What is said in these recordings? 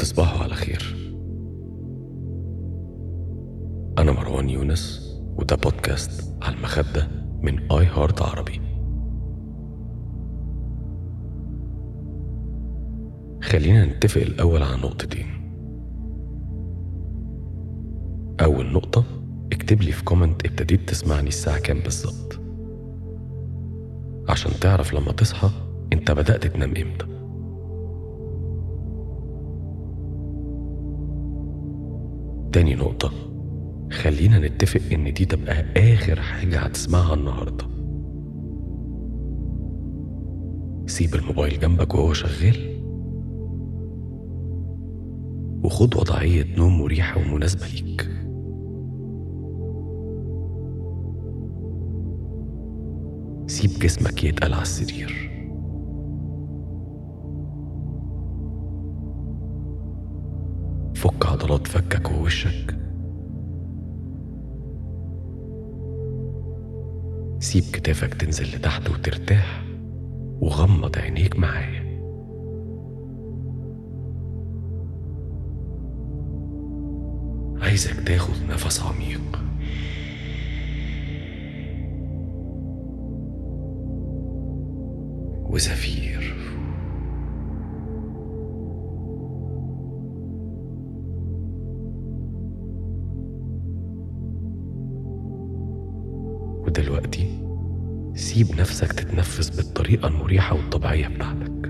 تصبحوا على خير أنا مروان يونس وده بودكاست على المخدة من آي هارت عربي خلينا نتفق الأول على نقطتين أول نقطة اكتب لي في كومنت ابتديت تسمعني الساعة كام بالظبط عشان تعرف لما تصحى انت بدأت تنام امتى تاني نقطة خلينا نتفق إن دي تبقى آخر حاجة هتسمعها النهاردة سيب الموبايل جنبك وهو شغال وخد وضعية نوم مريحة ومناسبة ليك سيب جسمك يتقل على السرير فك عضلات فكك ووشك سيب كتافك تنزل لتحت وترتاح وغمض عينيك معايا عايزك تاخد نفس عميق وزفير ودلوقتي سيب نفسك تتنفس بالطريقة المريحة والطبيعية بتاعتك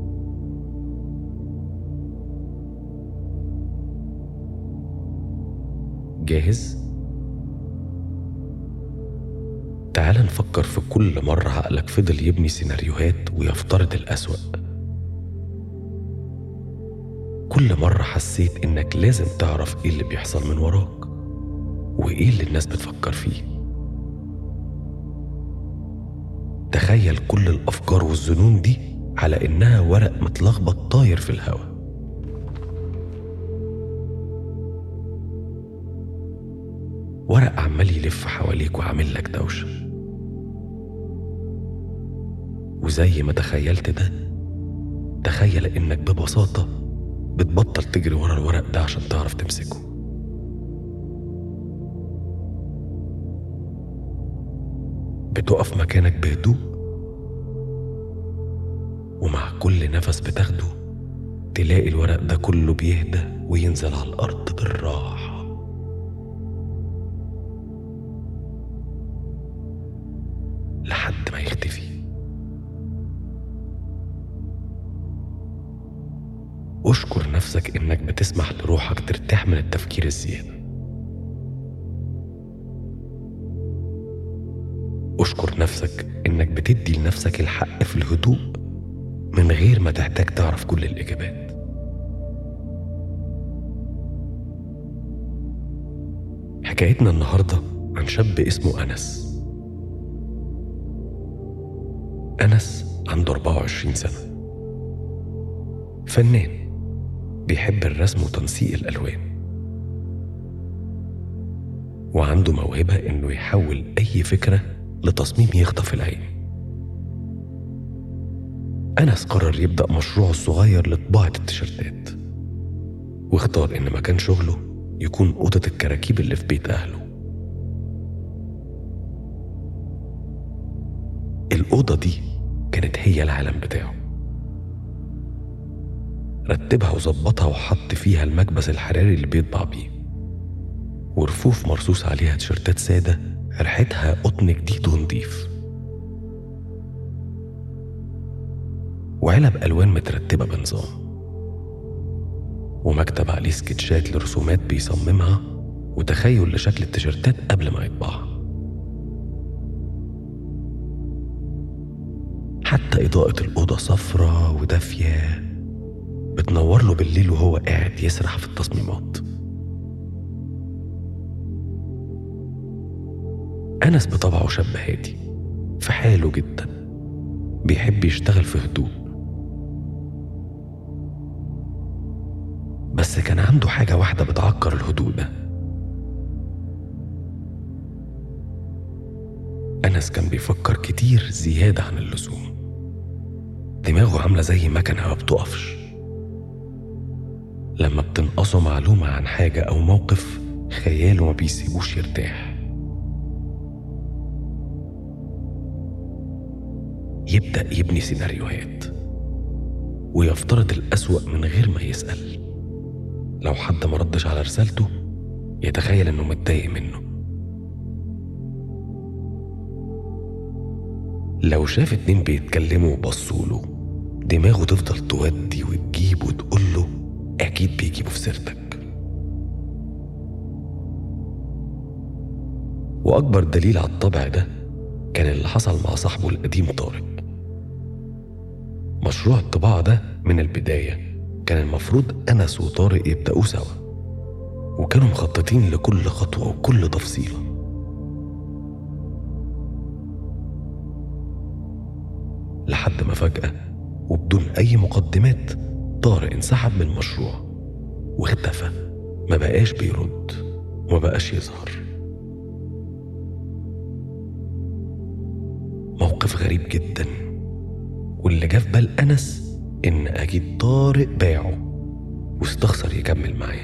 جاهز؟ تعال نفكر في كل مرة عقلك فضل يبني سيناريوهات ويفترض الأسوأ كل مرة حسيت إنك لازم تعرف إيه اللي بيحصل من وراك وإيه اللي الناس بتفكر فيه تخيل كل الأفكار والظنون دي على إنها ورق متلخبط طاير في الهواء ورق عمال يلف حواليك وعامل لك دوشة وزي ما تخيلت ده تخيل إنك ببساطة بتبطل تجري ورا الورق ده عشان تعرف تمسكه بتقف مكانك بهدوء ومع كل نفس بتاخده تلاقي الورق ده كله بيهدى وينزل على الأرض بالراحة لحد ما يختفي اشكر نفسك انك بتسمح لروحك ترتاح من التفكير الزيادة اشكر نفسك انك بتدي لنفسك الحق في الهدوء من غير ما تحتاج تعرف كل الإجابات حكايتنا النهاردة عن شاب اسمه أنس أنس عنده 24 سنة فنان بيحب الرسم وتنسيق الألوان وعنده موهبة إنه يحول أي فكرة لتصميم يخطف العين أنس قرر يبدأ مشروعه الصغير لطباعة التيشيرتات واختار إن مكان شغله يكون أوضة الكراكيب اللي في بيت أهله الأوضة دي كانت هي العالم بتاعه رتبها وظبطها وحط فيها المكبس الحراري اللي بيطبع بيه ورفوف مرصوص عليها تيشيرتات سادة ريحتها قطن جديد ونضيف وعلب ألوان مترتبة بنظام ومكتب عليه سكتشات لرسومات بيصممها وتخيل لشكل التيشيرتات قبل ما يطبعها حتى إضاءة الأوضة صفرة ودافية بتنور له بالليل وهو قاعد يسرح في التصميمات أنس بطبعه شاب هادي في حاله جدا بيحب يشتغل في هدوء بس كان عنده حاجة واحدة بتعكر الهدوء ده أنس كان بيفكر كتير زيادة عن اللزوم دماغه عاملة زي مكنة ما بتقفش لما بتنقصه معلومة عن حاجة أو موقف خياله ما بيسيبوش يرتاح يبدأ يبني سيناريوهات ويفترض الأسوأ من غير ما يسأل لو حد ما ردش على رسالته يتخيل إنه متضايق منه لو شاف اتنين بيتكلموا وبصوله دماغه تفضل تودي وتجيب وتقول له أكيد بيجيبوا في سيرتك وأكبر دليل على الطبع ده كان اللي حصل مع صاحبه القديم طارق مشروع الطباعة ده من البداية كان المفروض أنس وطارق يبدأوه سوا وكانوا مخططين لكل خطوة وكل تفصيلة لحد ما فجأة وبدون أي مقدمات طارق انسحب من المشروع واختفى ما بقاش بيرد وما بقاش يظهر موقف غريب جدا واللي جه في بال أنس إن أكيد طارق باعه واستخسر يكمل معاه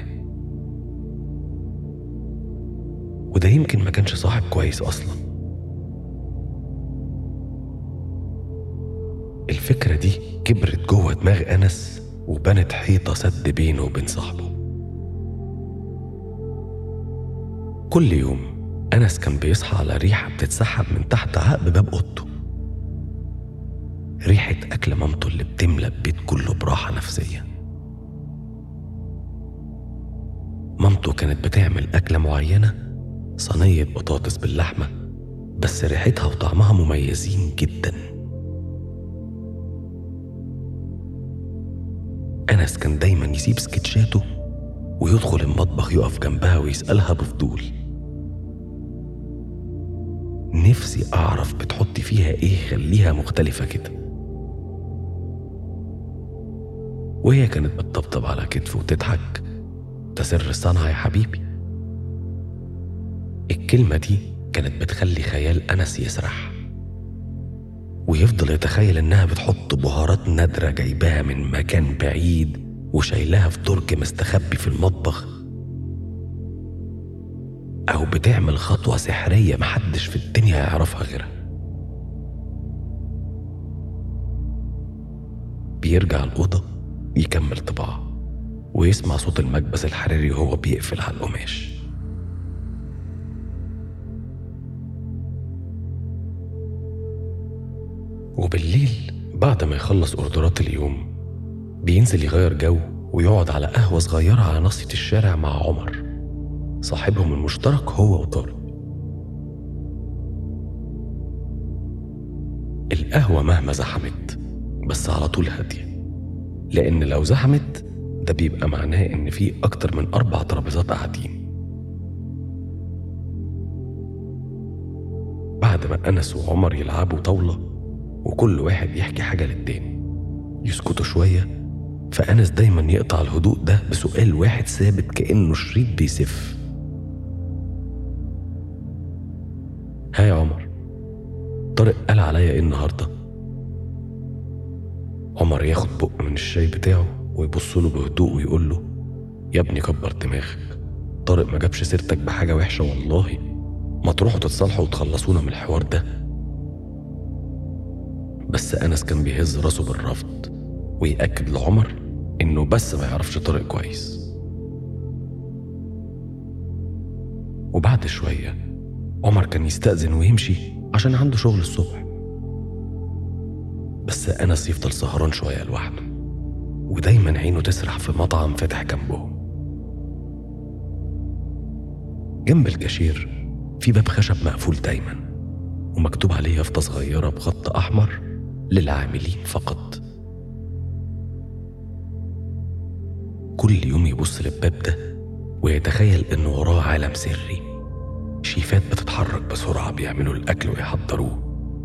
وده يمكن ما كانش صاحب كويس أصلا الفكرة دي كبرت جوه دماغ أنس وبنت حيطة سد بينه وبين صاحبه كل يوم أنس كان بيصحى على ريحة بتتسحب من تحت عقب باب أوضته ريحة أكل مامته اللي بتملى البيت كله براحة نفسية مامته كانت بتعمل أكلة معينة صينية بطاطس باللحمة بس ريحتها وطعمها مميزين جدا أنس كان دايما يسيب سكتشاته ويدخل المطبخ يقف جنبها ويسألها بفضول نفسي أعرف بتحطي فيها إيه يخليها مختلفة كده وهي كانت بتطبطب على كتفه وتضحك ده سر الصنعة يا حبيبي الكلمة دي كانت بتخلي خيال أنس يسرح ويفضل يتخيل إنها بتحط بهارات نادرة جايباها من مكان بعيد وشايلاها في درج مستخبي في المطبخ أو بتعمل خطوة سحرية محدش في الدنيا يعرفها غيرها بيرجع الأوضة يكمل طباعة ويسمع صوت المكبس الحراري وهو بيقفل على القماش وبالليل بعد ما يخلص اوردرات اليوم بينزل يغير جو ويقعد على قهوة صغيرة على ناصية الشارع مع عمر صاحبهم المشترك هو وطارق القهوة مهما زحمت بس على طول هادية لأن لو زحمت ده بيبقى معناه إن في أكتر من أربع ترابيزات قاعدين بعد ما أنس وعمر يلعبوا طاولة وكل واحد يحكي حاجة للتاني يسكتوا شوية فأنس دايما يقطع الهدوء ده بسؤال واحد ثابت كأنه شريط بيسف ها يا عمر طارق قال عليا ايه النهارده عمر ياخد بق من الشاي بتاعه ويبص له بهدوء ويقول له يا ابني كبر دماغك طارق ما جابش سيرتك بحاجه وحشه والله ما تروحوا تتصالحوا وتخلصونا من الحوار ده بس انس كان بيهز راسه بالرفض ويأكد لعمر انه بس ما يعرفش طارق كويس وبعد شويه عمر كان يستأذن ويمشي عشان عنده شغل الصبح بس أنس يفضل سهران شوية لوحده ودايما عينه تسرح في مطعم فاتح جنبهم جنب الكاشير في باب خشب مقفول دايما ومكتوب عليه يافطة صغيرة بخط أحمر للعاملين فقط كل يوم يبص للباب ده ويتخيل إنه وراه عالم سري شيفات بتتحرك بسرعة بيعملوا الأكل ويحضروه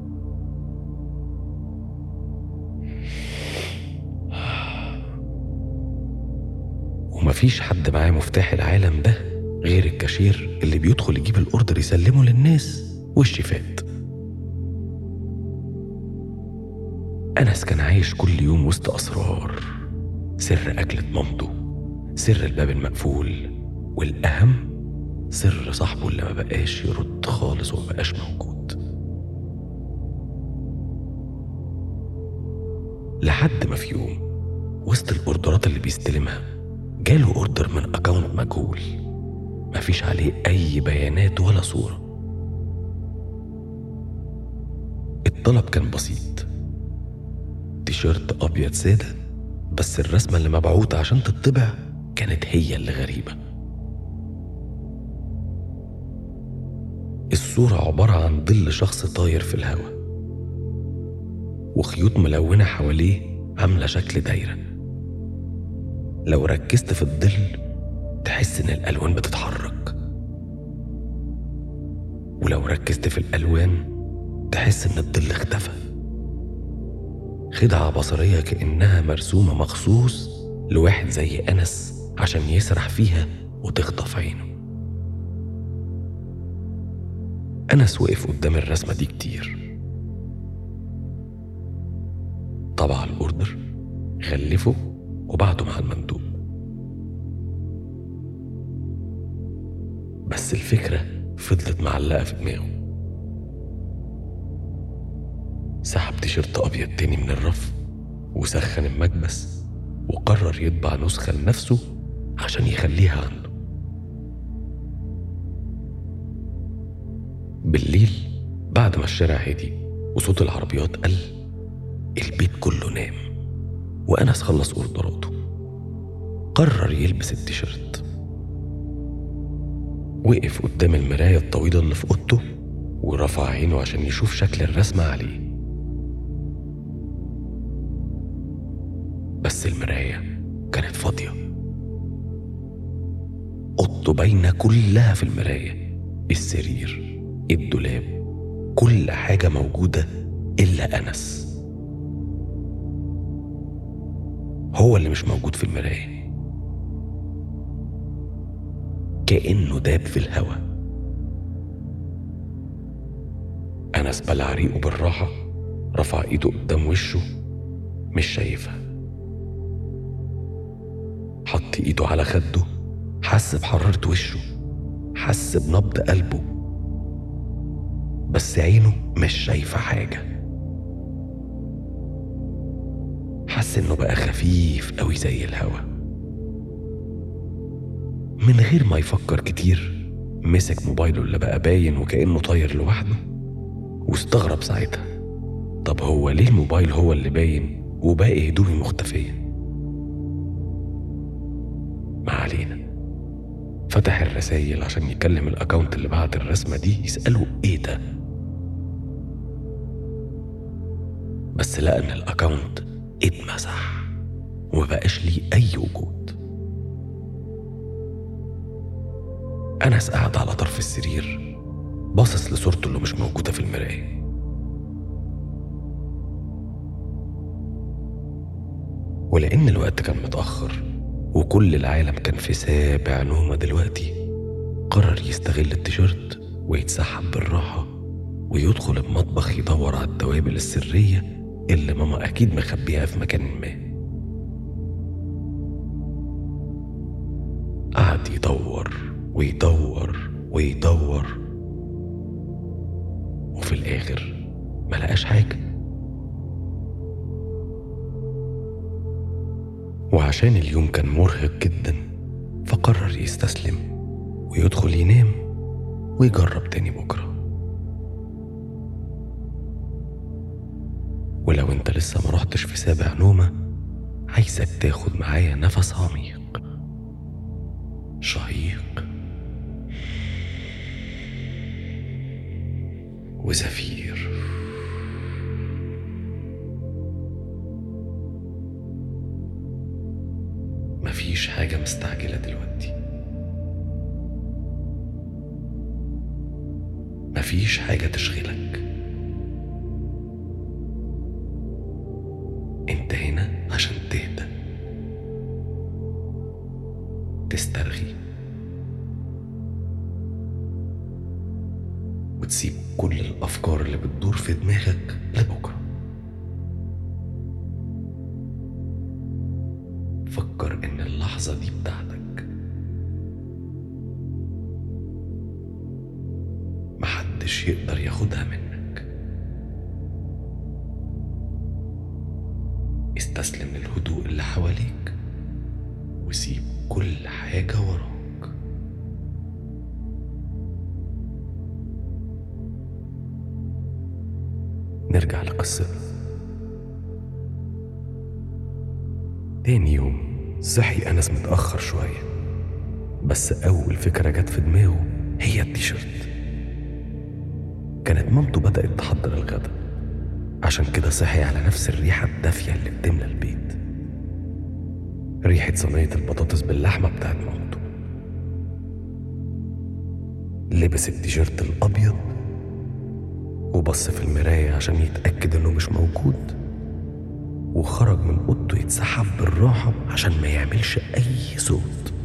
ومفيش حد معاه مفتاح العالم ده غير الكاشير اللي بيدخل يجيب الأوردر يسلمه للناس والشيفات أنس كان عايش كل يوم وسط أسرار سر أكلة مامته سر الباب المقفول والأهم سر صاحبه اللي ما بقاش يرد خالص وما بقاش موجود لحد ما في يوم وسط الاوردرات اللي بيستلمها جاله اوردر من اكاونت مجهول مفيش عليه اي بيانات ولا صوره الطلب كان بسيط تيشيرت ابيض ساده بس الرسمه اللي مبعوثه عشان تطبع كانت هي اللي غريبه الصوره عباره عن ظل شخص طاير في الهواء وخيوط ملونة حواليه عاملة شكل دايرة لو ركزت في الظل تحس إن الألوان بتتحرك ولو ركزت في الألوان تحس إن الظل اختفى خدعة بصرية كأنها مرسومة مخصوص لواحد زي أنس عشان يسرح فيها وتخطف عينه أنس وقف قدام الرسمة دي كتير طبع الأوردر غلفه وبعته مع المندوب بس الفكرة فضلت معلقة في دماغه سحب تيشيرت أبيض تاني من الرف وسخن المكبس وقرر يطبع نسخة لنفسه عشان يخليها عنده بالليل بعد ما الشارع هدي وصوت العربيات قل البيت كله نام وأنس خلص أوردراته قرر يلبس التيشيرت وقف قدام المراية الطويلة اللي في أوضته ورفع عينه عشان يشوف شكل الرسمة عليه بس المراية كانت فاضية أوضته باينة كلها في المراية السرير الدولاب كل حاجة موجودة إلا أنس هو اللي مش موجود في المراية كأنه داب في الهوا أنس بلع ريقه بالراحة رفع إيده قدام وشه مش شايفها حط إيده على خده حس بحرارة وشه حس بنبض قلبه بس عينه مش شايفة حاجة حس انه بقى خفيف قوي زي الهوا من غير ما يفكر كتير مسك موبايله اللي بقى باين وكأنه طاير لوحده واستغرب ساعتها طب هو ليه الموبايل هو اللي باين وباقي هدومي مختفية ما علينا فتح الرسايل عشان يكلم الاكونت اللي بعت الرسمة دي يسأله ايه ده بس لقى ان الاكونت اتمسح ومبقاش ليه أي وجود أنس قاعد على طرف السرير باصص لصورته اللي مش موجودة في المراية ولأن الوقت كان متأخر وكل العالم كان في سابع نومة دلوقتي قرر يستغل التيشيرت ويتسحب بالراحة ويدخل المطبخ يدور على التوابل السرية اللي ماما أكيد مخبيها في مكان ما قعد يدور ويدور ويدور وفي الآخر ملقاش حاجة وعشان اليوم كان مرهق جدا فقرر يستسلم ويدخل ينام ويجرب تاني بكره ولو انت لسه ما رحتش في سابع نومة عايزك تاخد معايا نفس عميق شهيق وزفير مفيش حاجة مستعجلة دلوقتي مفيش حاجة تشغلك انت هنا عشان تهدى تسترخي وتسيب كل الأفكار اللي بتدور في دماغك لبكرة فكر إن اللحظة اللحظة دي بتاعتك محدش يقدر ياخدها منك استسلم للهدوء اللي حواليك وسيب كل حاجة وراك نرجع لقصتنا تاني يوم صحي أنس متأخر شوية بس أول فكرة جت في دماغه هي التيشيرت كانت مامته بدأت تحضر الغدا عشان كده صحي على نفس الريحة الدافية اللي بتملى البيت ريحة صينية البطاطس باللحمة بتاعت مامته لبس التيشيرت الأبيض وبص في المراية عشان يتأكد إنه مش موجود وخرج من أوضته يتسحب بالراحة عشان ما يعملش أي صوت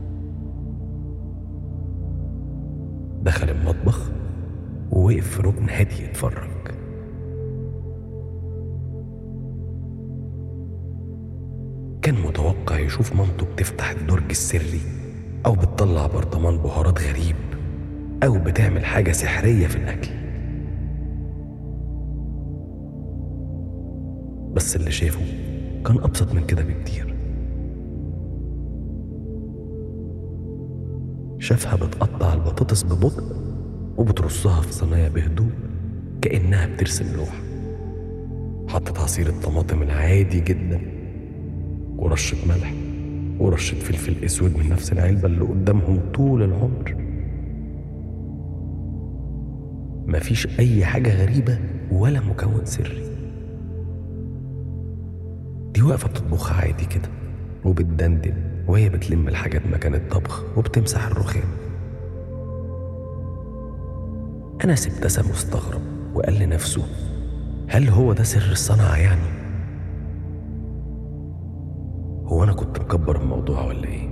دخل المطبخ ووقف في ركن هادي يتفرج كان متوقع يشوف مامته بتفتح الدرج السري أو بتطلع برطمان بهارات غريب أو بتعمل حاجة سحرية في الأكل بس اللي شافه كان أبسط من كده بكتير شافها بتقطع البطاطس ببطء وبترصها في صينية بهدوء كأنها بترسم لوحة حطت عصير الطماطم العادي جدا ورشة ملح ورشة فلفل أسود من نفس العلبة اللي قدامهم طول العمر مفيش أي حاجة غريبة ولا مكون سري دي واقفة بتطبخها عادي كده وبتدندن وهي بتلم الحاجات مكان الطبخ وبتمسح الرخام أنس ابتسم واستغرب وقال لنفسه هل هو ده سر الصنعة يعني؟ هو أنا كنت مكبر الموضوع ولا إيه؟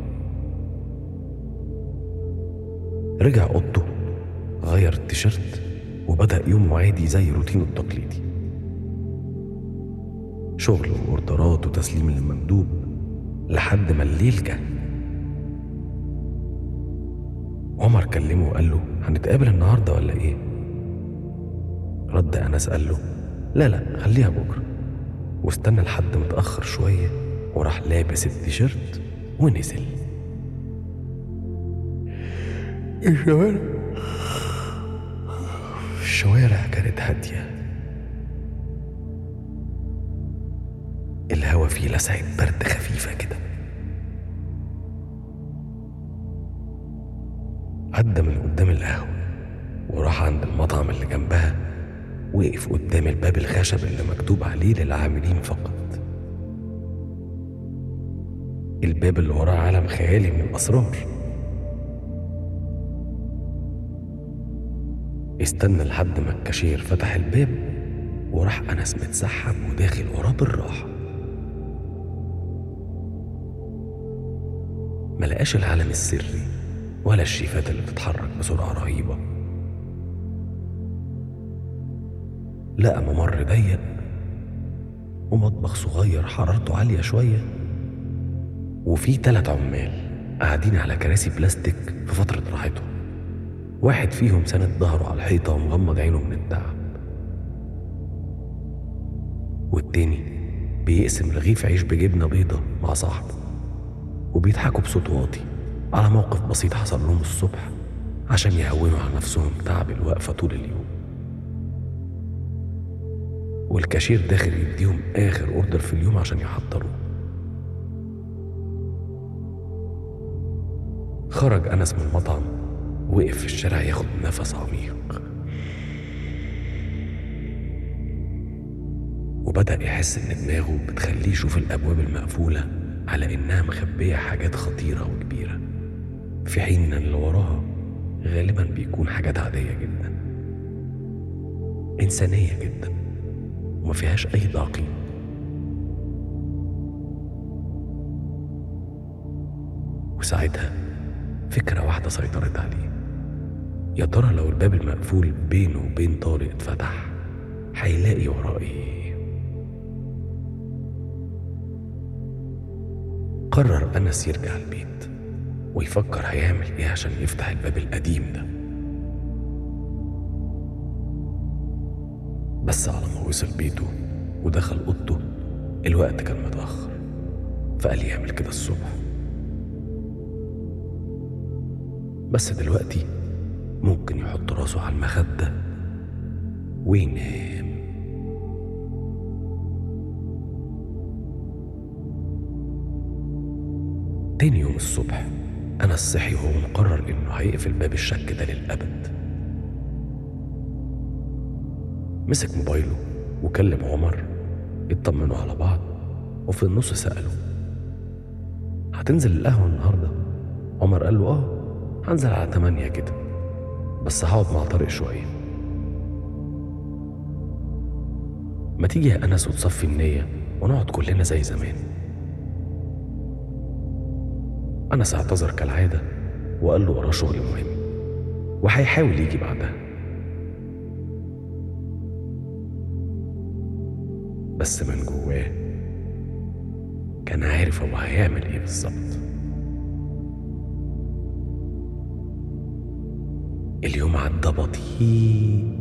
رجع أوضته غير التيشيرت وبدأ يومه عادي زي روتينه التقليدي شغل وأوردرات وتسليم للمندوب لحد ما الليل جه عمر كلمه وقال له هنتقابل النهارده ولا ايه؟ رد أنس قال له لا لا خليها بكرة واستنى لحد متأخر شوية وراح لابس التيشيرت ونزل الشوارع الشوارع كانت هادية الهوا فيه لسعة برد خفيفة كده عدى من قدام القهوة وراح عند المطعم اللي جنبها وقف قدام الباب الخشب اللي مكتوب عليه للعاملين فقط الباب اللي وراه عالم خيالي من الأسرار استنى لحد ما الكاشير فتح الباب وراح أنس متسحب وداخل وراه بالراحة ملقاش العالم السري ولا الشيفات اللي بتتحرك بسرعة رهيبة لقى ممر ضيق ومطبخ صغير حرارته عالية شوية وفي تلات عمال قاعدين على كراسي بلاستيك في فترة راحتهم واحد فيهم سند ظهره على الحيطة ومغمض عينه من التعب والتاني بيقسم رغيف عيش بجبنة بيضة مع صاحبه وبيضحكوا بصوت واطي على موقف بسيط حصل لهم الصبح عشان يهونوا على نفسهم تعب الوقفة طول اليوم والكاشير داخل يديهم آخر أوردر في اليوم عشان يحضروه خرج أنس من المطعم وقف في الشارع ياخد نفس عميق وبدأ يحس إن دماغه بتخليه يشوف الأبواب المقفولة على إنها مخبية حاجات خطيرة وكبيرة في حين إن اللي وراها غالبا بيكون حاجات عادية جدا إنسانية جدا وما فيهاش أي تعقيد وساعتها فكرة واحدة سيطرت عليه يا ترى لو الباب المقفول بينه وبين طارق اتفتح هيلاقي وراه ايه قرر أنس يرجع البيت ويفكر هيعمل إيه عشان يفتح الباب القديم ده بس على ما وصل بيته ودخل أوضته الوقت كان متأخر فقال يعمل كده الصبح بس دلوقتي ممكن يحط راسه على المخدة وينام تاني يوم الصبح أنا الصحي وهو مقرر إنه هيقفل باب الشك ده للأبد مسك موبايله وكلم عمر يطمنوا على بعض وفي النص سأله هتنزل القهوة النهاردة؟ عمر قال له آه هنزل على تمانية كده بس هقعد مع طارق شوية ما تيجي يا أنس وتصفي النية ونقعد كلنا زي زمان أنس اعتذر كالعادة وقال له وراه شغل مهم وهيحاول يجي بعدها بس من جواه كان عارف هو هيعمل ايه بالظبط اليوم عدى بطيء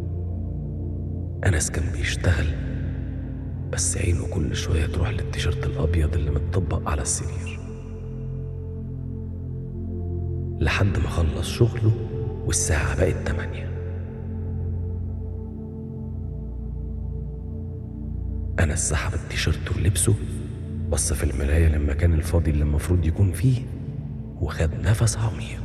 أنس كان بيشتغل بس عينه كل شوية تروح للتيشيرت الأبيض اللي متطبق على السرير لحد ما خلص شغله والساعة بقت تمانية أنس سحب التيشيرت ولبسه بص في المراية للمكان الفاضي اللي المفروض يكون فيه وخد نفس عميق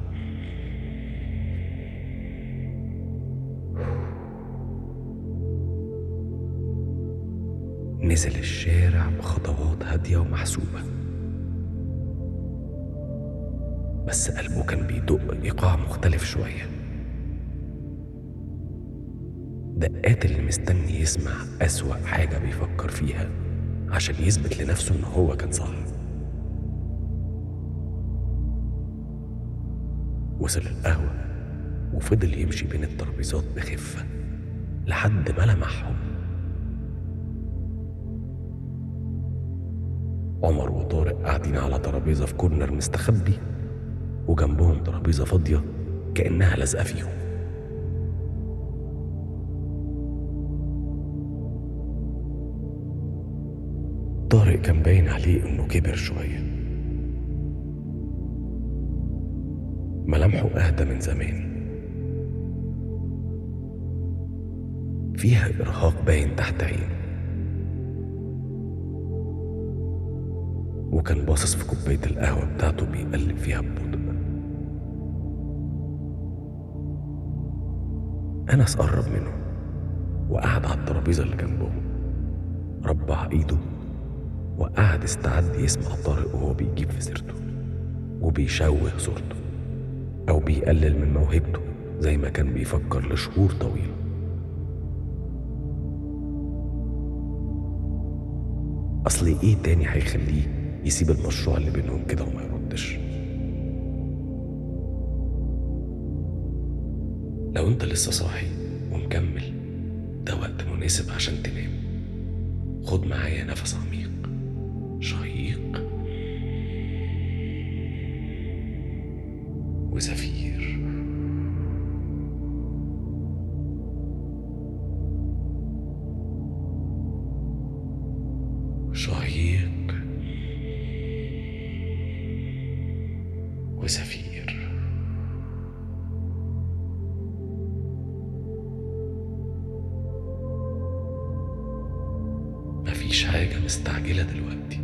نزل الشارع بخطوات هادية ومحسوبة بس قلبه كان بيدق إيقاع مختلف شوية دقات اللي مستني يسمع أسوأ حاجة بيفكر فيها عشان يثبت لنفسه إن هو كان صح وصل القهوة وفضل يمشي بين الترابيزات بخفة لحد ما لمحهم عمر وطارق قاعدين على ترابيزة في كورنر مستخبي وجنبهم ترابيزة فاضية كأنها لازقة فيهم طارق كان باين عليه إنه كبر شوية ملامحه أهدى من زمان فيها إرهاق باين تحت عينه وكان باصص في كوباية القهوة بتاعته بيقلب فيها ببطء أنس قرب منه وقعد على الترابيزة اللي جنبهم ربع إيده وقعد استعد يسمع طارق وهو بيجيب في سيرته وبيشوه صورته أو بيقلل من موهبته زي ما كان بيفكر لشهور طويلة أصل إيه تاني هيخليه يسيب المشروع اللي بينهم كده وما يردش لو انت لسه صاحي ومكمل ده وقت مناسب عشان تنام خد معايا نفس عميق شهيق وزفير شهيق وزفير مفيش حاجة مستعجلة دلوقتي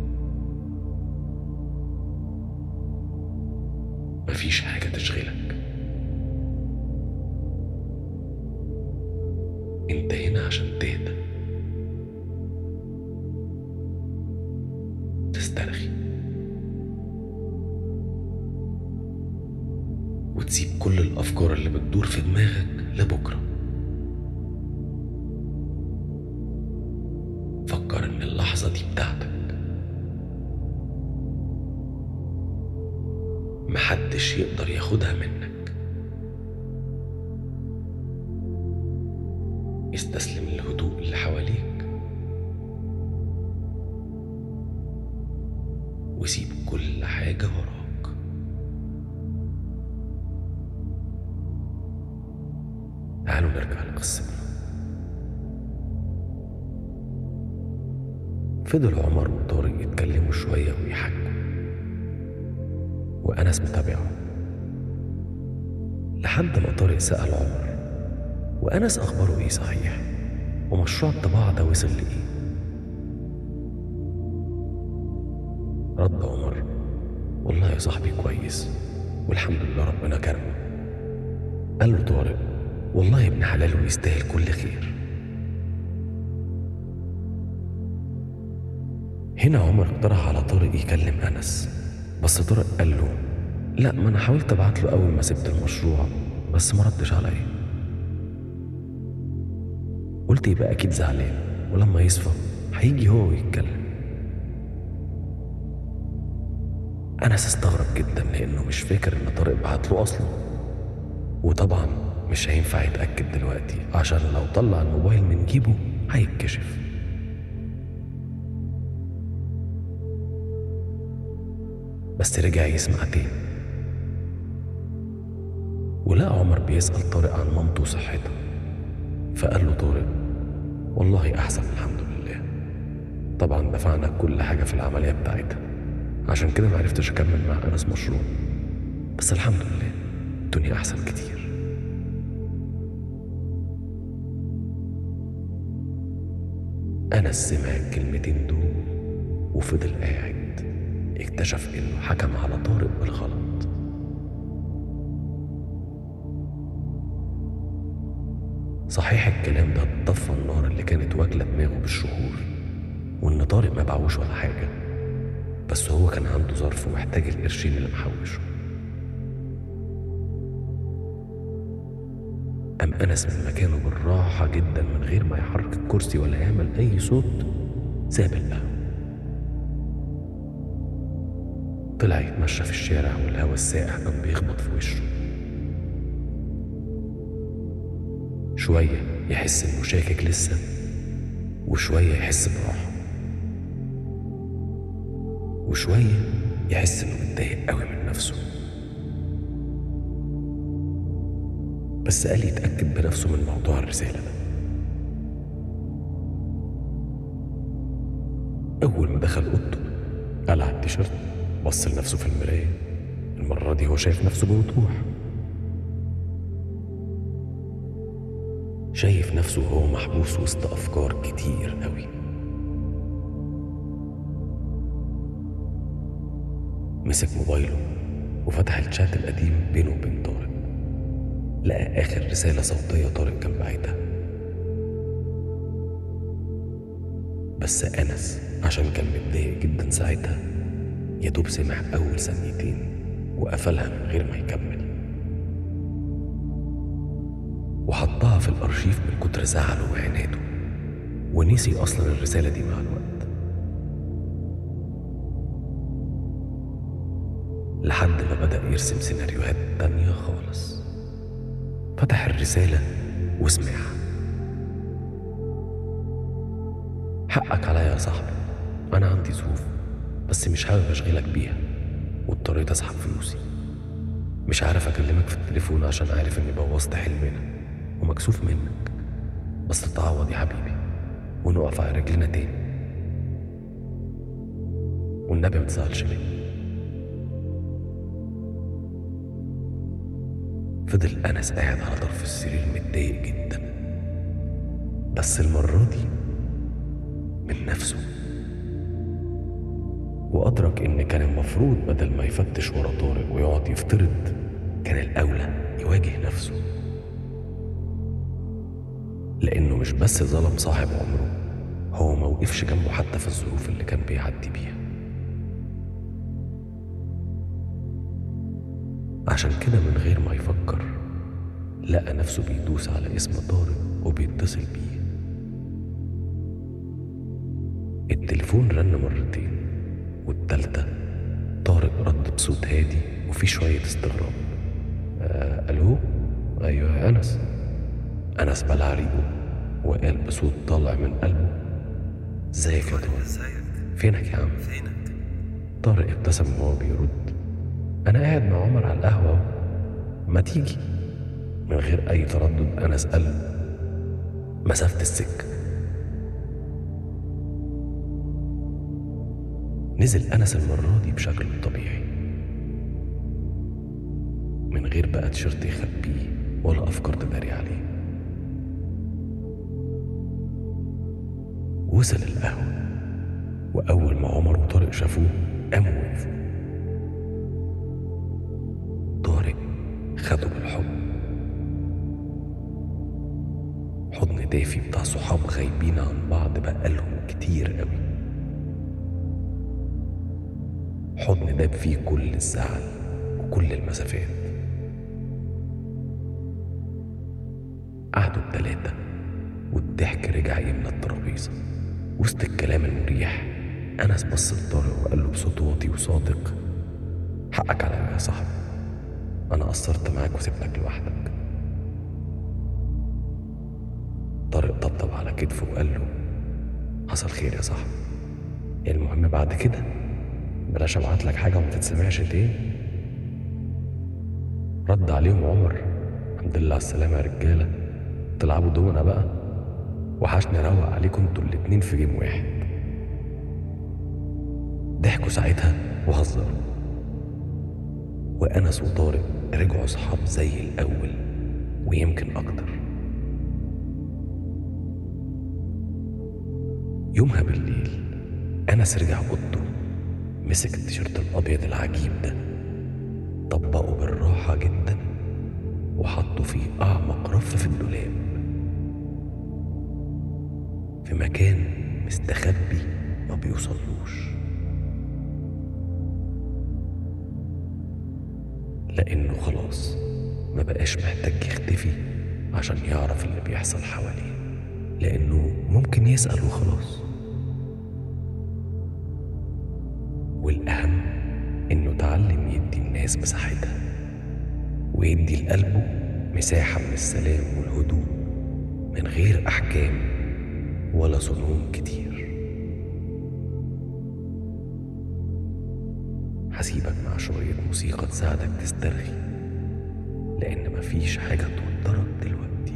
مفيش حاجة تشغلك انت هنا عشان تهدى تسترخي وتسيب كل الأفكار اللي بتدور في دماغك لبكرة فكر إن اللحظة دي بتاعتك محدش يقدر ياخدها منك استسلم للهدوء اللي حواليك وسيب كل حاجة وراك تعالوا نرجع لقصتنا فضل عمر وطارق يتكلموا شوية ويحكوا وأنس متابعه لحد ما طارق سأل عمر وأنس أخباره إيه صحيح ومشروع الطباعة ده وصل لإيه رد عمر والله يا صاحبي كويس والحمد لله ربنا كرمه قال له طارق والله ابن حلال ويستاهل كل خير هنا عمر اقترح على طارق يكلم أنس بس طارق قال له لا ما أنا حاولت أبعت له أول ما سبت المشروع بس ما ردش عليا قلت يبقى أكيد زعلان ولما يصفى هيجي هو ويتكلم أنس استغرب جدا لأنه مش فاكر إن طارق بعت له أصلا وطبعا مش هينفع يتأكد دلوقتي عشان لو طلع الموبايل من جيبه هيتكشف بس رجع يسمع تاني ولقى عمر بيسأل طارق عن مامته وصحتها فقال له طارق والله أحسن الحمد لله طبعا دفعنا كل حاجة في العملية بتاعتها عشان كده معرفتش أكمل مع أنس مشروع بس الحمد لله الدنيا أحسن كتير أنس سمع الكلمتين دول وفضل قاعد اكتشف إنه حكم على طارق بالغلط صحيح الكلام ده طفى النار اللي كانت واكلة دماغه بالشهور وإن طارق ما باعوش ولا حاجة بس هو كان عنده ظرف ومحتاج القرشين اللي محوشه قام أنس من مكانه بالراحة جدا من غير ما يحرك الكرسي ولا يعمل أي صوت ساب القهوة طلع يتمشى في الشارع والهواء الساقع كان بيخبط في وشه شوية يحس إنه شاكك لسه وشوية يحس براحة وشوية يحس إنه متضايق قوي من نفسه بس قال يتأكد بنفسه من موضوع الرسالة ده أول ما دخل أوضته قلع التيشيرت بص لنفسه في المراية المرة دي هو شايف نفسه بوضوح شايف نفسه وهو محبوس وسط أفكار كتير قوي مسك موبايله وفتح الشات القديم بينه وبين طارق لقى آخر رسالة صوتية طارق كان باعتها بس أنس عشان كان متضايق جدا ساعتها يا دوب سمع أول ثانيتين وقفلها من غير ما يكمل وحطها في الأرشيف من كتر زعله وعناده ونسي أصلا الرسالة دي مع الوقت لحد ما بدأ يرسم سيناريوهات تانية خالص فتح الرسالة وسمعها حقك عليا يا صاحبي أنا عندي ظروف بس مش حابب أشغلك بيها واضطريت أسحب فلوسي مش عارف أكلمك في التليفون عشان عارف إني بوظت حلمنا ومكسوف منك بس تتعوض يا حبيبي ونقف على رجلنا تاني والنبي ما تزعلش مني فضل أنس قاعد على طرف السرير متضايق جدا بس المرة دي من نفسه وأدرك إن كان المفروض بدل ما يفتش ورا طارق ويقعد يفترض كان الأولى يواجه نفسه لأنه مش بس ظلم صاحب عمره هو موقفش جنبه حتى في الظروف اللي كان بيعدي بيها عشان كده من غير ما يفكر لقى نفسه بيدوس على اسم طارق وبيتصل بيه التليفون رن مرتين والتالتة طارق رد بصوت هادي وفي شوية استغراب آه ألو أيوة يا أنس أنس بلع ريقه وقال بصوت طالع من قلبه ازيك يا طارق ازيك فينك يا عم فينك طارق ابتسم وهو بيرد أنا قاعد مع عمر على القهوة أهو. ما تيجي من غير أي تردد أنا أسأل مسافة السكة نزل أنس المرة دي بشكل طبيعي من غير بقى تيشيرت يخبيه ولا أفكار تداري عليه وصل القهوة وأول ما عمر وطارق شافوه قاموا وقفوا طارق خده بالحضن حضن دافي بتاع صحاب غايبين عن بعض بقالهم كتير قوي حضن داب فيه كل الزعل وكل المسافات قعدوا التلاتة والضحك رجع يملى الترابيزة وسط الكلام المريح أنس بص لطارق وقال له بصوت واطي وصادق حقك عليا يا صاحبي أنا قصرت معاك وسبتك لوحدك طارق طبطب على كتفه وقال له حصل خير يا صاحبي المهم بعد كده بلاش ابعت لك حاجه وما تتسمعش تاني رد عليهم عمر الحمد لله على السلامه يا رجاله تلعبوا دونا بقى وحشني اروق عليكم انتوا الاتنين في جيم واحد ضحكوا ساعتها وهزروا وانس وطارق رجعوا صحاب زي الاول ويمكن اكتر يومها بالليل انس رجع اوضته مسك التيشيرت الابيض العجيب ده طبقه بالراحه جدا وحطه في اعمق رف في الدولاب في مكان مستخبي ما بيوصلوش لانه خلاص ما بقاش محتاج يختفي عشان يعرف اللي بيحصل حواليه لانه ممكن يسال وخلاص والأهم إنه اتعلم يدي الناس مساحتها ويدي لقلبه مساحة من السلام والهدوء من غير أحكام ولا صنوم كتير هسيبك مع شوية موسيقى تساعدك تسترخي لأن مفيش حاجة توترك دلوقتي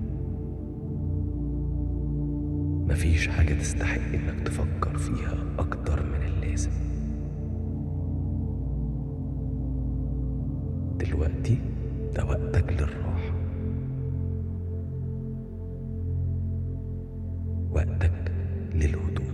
مفيش حاجة تستحق إنك تفكر فيها أكتر من اللازم دلوقتي ده وقتك للراحة وقتك للهدوء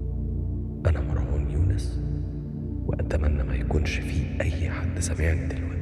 أنا مروان يونس وأتمنى ما يكونش في أي حد سمعني دلوقتي